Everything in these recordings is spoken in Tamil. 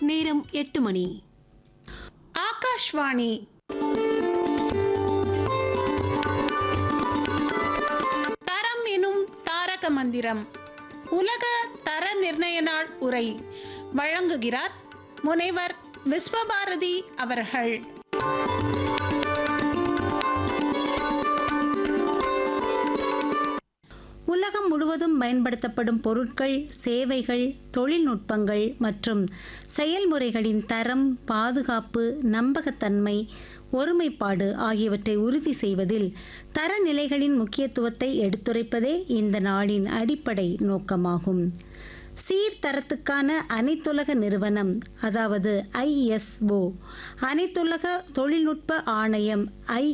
நேரம் எட்டு மணி ஆகாஷ்வாணி தரம் எனும் தாரக மந்திரம் உலக தர நிர்ணய நாள் உரை வழங்குகிறார் முனைவர் விஸ்வபாரதி அவர்கள் உலகம் முழுவதும் பயன்படுத்தப்படும் பொருட்கள் சேவைகள் தொழில்நுட்பங்கள் மற்றும் செயல்முறைகளின் தரம் பாதுகாப்பு நம்பகத்தன்மை ஒருமைப்பாடு ஆகியவற்றை உறுதி செய்வதில் தரநிலைகளின் முக்கியத்துவத்தை எடுத்துரைப்பதே இந்த நாளின் அடிப்படை நோக்கமாகும் சீர்தரத்துக்கான அனைத்துலக நிறுவனம் அதாவது ஐஎஸ்ஓ அனைத்துலக தொழில்நுட்ப ஆணையம்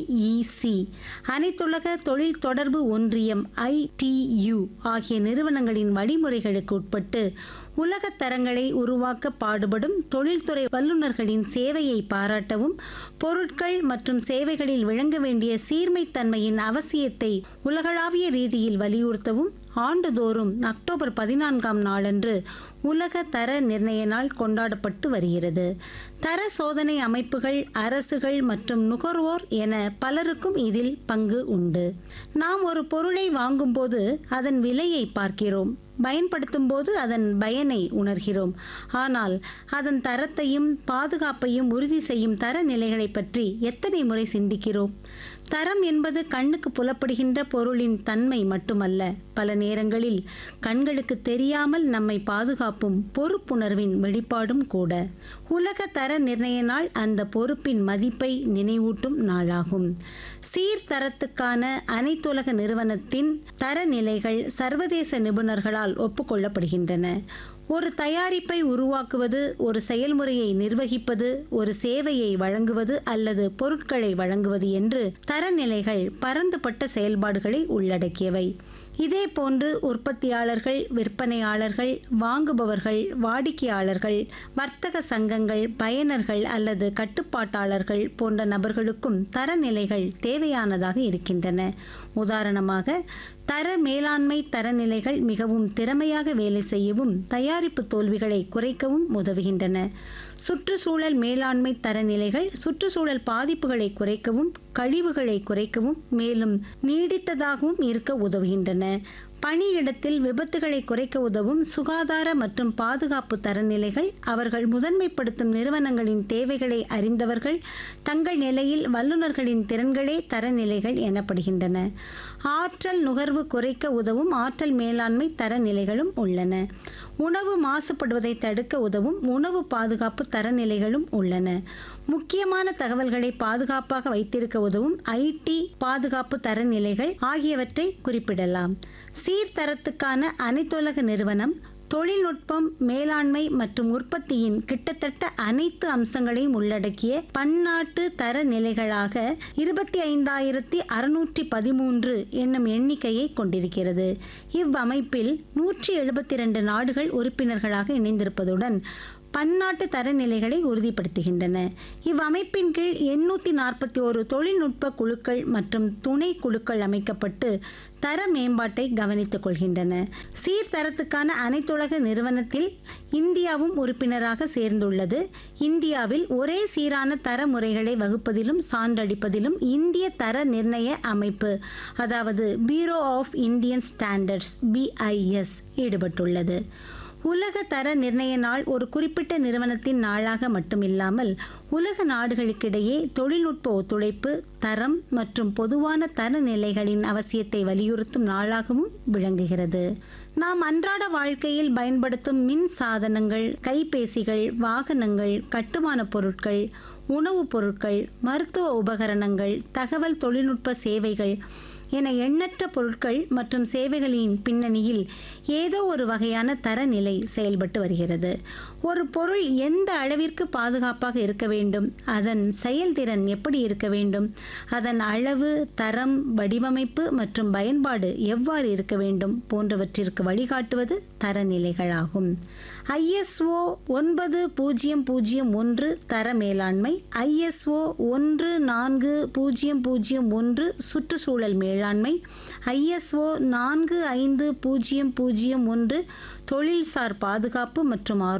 ஐஇசி அனைத்துலக தொழில் தொடர்பு ஒன்றியம் ஐடியு ஆகிய நிறுவனங்களின் வழிமுறைகளுக்கு உட்பட்டு உலகத் தரங்களை உருவாக்க பாடுபடும் தொழில்துறை வல்லுநர்களின் சேவையை பாராட்டவும் பொருட்கள் மற்றும் சேவைகளில் விளங்க வேண்டிய சீர்மைத்தன்மையின் அவசியத்தை உலகளாவிய ரீதியில் வலியுறுத்தவும் ஆண்டுதோறும் அக்டோபர் பதினான்காம் நாளன்று உலக தர நிர்ணய நாள் கொண்டாடப்பட்டு வருகிறது தர சோதனை அமைப்புகள் அரசுகள் மற்றும் நுகர்வோர் என பலருக்கும் இதில் பங்கு உண்டு நாம் ஒரு பொருளை வாங்கும்போது அதன் விலையை பார்க்கிறோம் பயன்படுத்தும் போது அதன் பயனை உணர்கிறோம் ஆனால் அதன் தரத்தையும் பாதுகாப்பையும் உறுதி செய்யும் தரநிலைகளை பற்றி எத்தனை முறை சிந்திக்கிறோம் தரம் என்பது கண்ணுக்கு புலப்படுகின்ற பொருளின் தன்மை மட்டுமல்ல பல நேரங்களில் கண்களுக்கு தெரியாமல் நம்மை பாதுகாப்பும் பொறுப்புணர்வின் வெளிப்பாடும் கூட உலக தர நிர்ணய நாள் அந்த பொறுப்பின் மதிப்பை நினைவூட்டும் நாளாகும் சீர்தரத்துக்கான அனைத்துலக நிறுவனத்தின் தரநிலைகள் சர்வதேச நிபுணர்களால் ஒப்புக்கொள்ளப்படுகின்றன ஒரு தயாரிப்பை உருவாக்குவது ஒரு செயல்முறையை நிர்வகிப்பது ஒரு சேவையை வழங்குவது அல்லது பொருட்களை வழங்குவது என்று தரநிலைகள் பரந்துபட்ட செயல்பாடுகளை உள்ளடக்கியவை இதே போன்று உற்பத்தியாளர்கள் விற்பனையாளர்கள் வாங்குபவர்கள் வாடிக்கையாளர்கள் வர்த்தக சங்கங்கள் பயனர்கள் அல்லது கட்டுப்பாட்டாளர்கள் போன்ற நபர்களுக்கும் தரநிலைகள் தேவையானதாக இருக்கின்றன உதாரணமாக தர மேலாண்மை தரநிலைகள் மிகவும் திறமையாக வேலை செய்யவும் தயாரிப்பு தோல்விகளை குறைக்கவும் உதவுகின்றன சுற்றுச்சூழல் மேலாண்மை தரநிலைகள் சுற்றுச்சூழல் பாதிப்புகளை குறைக்கவும் கழிவுகளை குறைக்கவும் மேலும் நீடித்ததாகவும் இருக்க உதவுகின்றன பணியிடத்தில் விபத்துகளை குறைக்க உதவும் சுகாதார மற்றும் பாதுகாப்பு தரநிலைகள் அவர்கள் முதன்மைப்படுத்தும் நிறுவனங்களின் தேவைகளை அறிந்தவர்கள் தங்கள் நிலையில் வல்லுநர்களின் திறன்களே தரநிலைகள் எனப்படுகின்றன ஆற்றல் நுகர்வு குறைக்க உதவும் ஆற்றல் மேலாண்மை தரநிலைகளும் உள்ளன உணவு மாசுபடுவதை தடுக்க உதவும் உணவு பாதுகாப்பு தரநிலைகளும் உள்ளன முக்கியமான தகவல்களை பாதுகாப்பாக வைத்திருக்க உதவும் ஐடி பாதுகாப்பு தரநிலைகள் ஆகியவற்றை குறிப்பிடலாம் சீர்தரத்துக்கான அனைத்துலக நிறுவனம் தொழில்நுட்பம் மேலாண்மை மற்றும் உற்பத்தியின் கிட்டத்தட்ட அனைத்து அம்சங்களையும் உள்ளடக்கிய பன்னாட்டு தர நிலைகளாக இருபத்தி ஐந்தாயிரத்தி அறுநூற்றி பதிமூன்று என்னும் எண்ணிக்கையை கொண்டிருக்கிறது இவ்வமைப்பில் நூற்றி எழுபத்தி இரண்டு நாடுகள் உறுப்பினர்களாக இணைந்திருப்பதுடன் பன்னாட்டு தரநிலைகளை உறுதிப்படுத்துகின்றன இவ்வமைப்பின் கீழ் எண்ணூற்றி நாற்பத்தி ஒரு தொழில்நுட்ப குழுக்கள் மற்றும் துணை குழுக்கள் அமைக்கப்பட்டு தர மேம்பாட்டை கவனித்துக் கொள்கின்றன சீர்தரத்துக்கான அனைத்துலக நிறுவனத்தில் இந்தியாவும் உறுப்பினராக சேர்ந்துள்ளது இந்தியாவில் ஒரே சீரான தர முறைகளை வகுப்பதிலும் சான்றளிப்பதிலும் இந்திய தர நிர்ணய அமைப்பு அதாவது Bureau of Indian Standards BIS ஈடுபட்டுள்ளது உலக தர நிர்ணய நாள் ஒரு குறிப்பிட்ட நிறுவனத்தின் நாளாக மட்டுமில்லாமல் உலக நாடுகளுக்கிடையே தொழில்நுட்ப ஒத்துழைப்பு தரம் மற்றும் பொதுவான தரநிலைகளின் அவசியத்தை வலியுறுத்தும் நாளாகவும் விளங்குகிறது நாம் அன்றாட வாழ்க்கையில் பயன்படுத்தும் மின் சாதனங்கள் கைபேசிகள் வாகனங்கள் கட்டுமான பொருட்கள் உணவுப் பொருட்கள் மருத்துவ உபகரணங்கள் தகவல் தொழில்நுட்ப சேவைகள் என எண்ணற்ற பொருட்கள் மற்றும் சேவைகளின் பின்னணியில் ஏதோ ஒரு வகையான தரநிலை செயல்பட்டு வருகிறது ஒரு பொருள் எந்த அளவிற்கு பாதுகாப்பாக இருக்க வேண்டும் அதன் செயல்திறன் எப்படி இருக்க வேண்டும் அதன் அளவு தரம் வடிவமைப்பு மற்றும் பயன்பாடு எவ்வாறு இருக்க வேண்டும் போன்றவற்றிற்கு வழிகாட்டுவது தரநிலைகளாகும் ஐஎஸ்ஓ ஒன்பது பூஜ்ஜியம் பூஜ்ஜியம் ஒன்று தர மேலாண்மை ஐஎஸ்ஓ ஒன்று நான்கு பூஜ்ஜியம் பூஜ்ஜியம் ஒன்று சுற்றுச்சூழல் மேலாண்மை ஐஎஸ்ஓ நான்கு ஐந்து பூஜ்ஜியம் பூஜ்ஜியம் ஒன்று தொழில்சார் பாதுகாப்பு மற்றும்